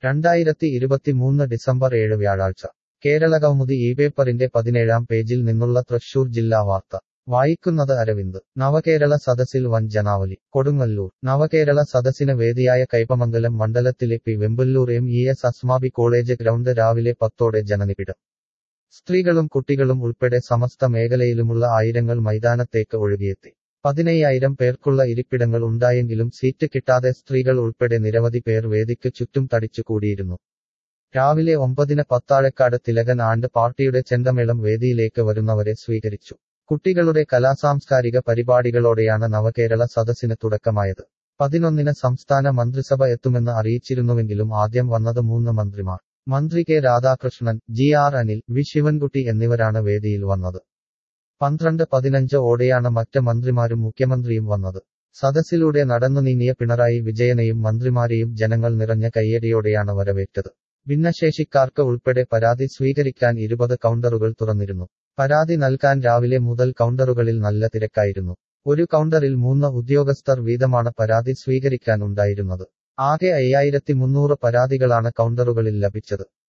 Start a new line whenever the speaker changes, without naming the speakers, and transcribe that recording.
രണ്ടായിരത്തി ഇരുപത്തിമൂന്ന് ഡിസംബർ ഏഴ് വ്യാഴാഴ്ച കേരളകൗമുദി ഈ പേപ്പറിന്റെ പതിനേഴാം പേജിൽ നിന്നുള്ള തൃശൂർ ജില്ലാ വാർത്ത വായിക്കുന്നത് അരവിന്ദ് നവകേരള സദസ്സിൽ വൻ ജനാവലി കൊടുങ്ങല്ലൂർ നവകേരള സദസ്സിന് വേദിയായ കൈപ്പമംഗലം മണ്ഡലത്തിലെ P Vemballoor M E S Asmabi college ground രാവിലെ പത്തോടെ ജനനിബിഡം സ്ത്രീകളും കുട്ടികളും ഉൾപ്പെടെ സമസ്ത മേഖലയിലുമുള്ള ആയിരങ്ങൾ മൈതാനത്തേക്ക് ഒഴുകിയെത്തി പതിനയ്യായിരം പേർക്കുള്ള ഇരിപ്പിടങ്ങൾ ഉണ്ടായെങ്കിലും സീറ്റ് കിട്ടാതെ സ്ത്രീകൾ ഉൾപ്പെടെ നിരവധി പേർ വേദിക്ക് ചുറ്റും തടിച്ചുകൂടിയിരുന്നു രാവിലെ ഒമ്പതിന് പത്താഴക്കാട് തിലകൻ ആണ്ട് പാർട്ടിയുടെ ചെണ്ടമേളം വേദിയിലേക്ക് വരുന്നവരെ സ്വീകരിച്ചു കുട്ടികളുടെ കലാസാംസ്കാരിക പരിപാടികളോടെയാണ് നവകേരള സദസ്സിന് തുടക്കമായത് പതിനൊന്നിന് സംസ്ഥാന മന്ത്രിസഭ എത്തുമെന്ന് അറിയിച്ചിരുന്നുവെങ്കിലും ആദ്യം വന്നത് മൂന്ന് മന്ത്രിമാർ മന്ത്രി K Radhakrishnan G R Anil V Sivankutty എന്നിവരാണ് വേദിയിൽ വന്നത് പന്ത്രണ്ട് പതിനഞ്ച് ഓടെയാണ് മറ്റ് മന്ത്രിമാരും മുഖ്യമന്ത്രിയും വന്നത് സദസ്സിലൂടെ നടന്നു നീങ്ങിയ പിണറായി വിജയനെയും മന്ത്രിമാരെയും ജനങ്ങൾ നിറഞ്ഞ കയ്യടിയോടെയാണ് വരവേറ്റത് ഭിന്നശേഷിക്കാർക്ക് ഉൾപ്പെടെ പരാതി സ്വീകരിക്കാൻ ഇരുപത് കൗണ്ടറുകൾ തുറന്നിരുന്നു പരാതി നൽകാൻ രാവിലെ മുതൽ കൗണ്ടറുകളിൽ നല്ല തിരക്കായിരുന്നു ഒരു കൗണ്ടറിൽ മൂന്ന് ഉദ്യോഗസ്ഥർ വീതമാണ് പരാതി സ്വീകരിക്കാൻ ഉണ്ടായിരുന്നത് ആകെ അയ്യായിരത്തി മുന്നൂറ് പരാതികളാണ് കൗണ്ടറുകളിൽ ലഭിച്ചത്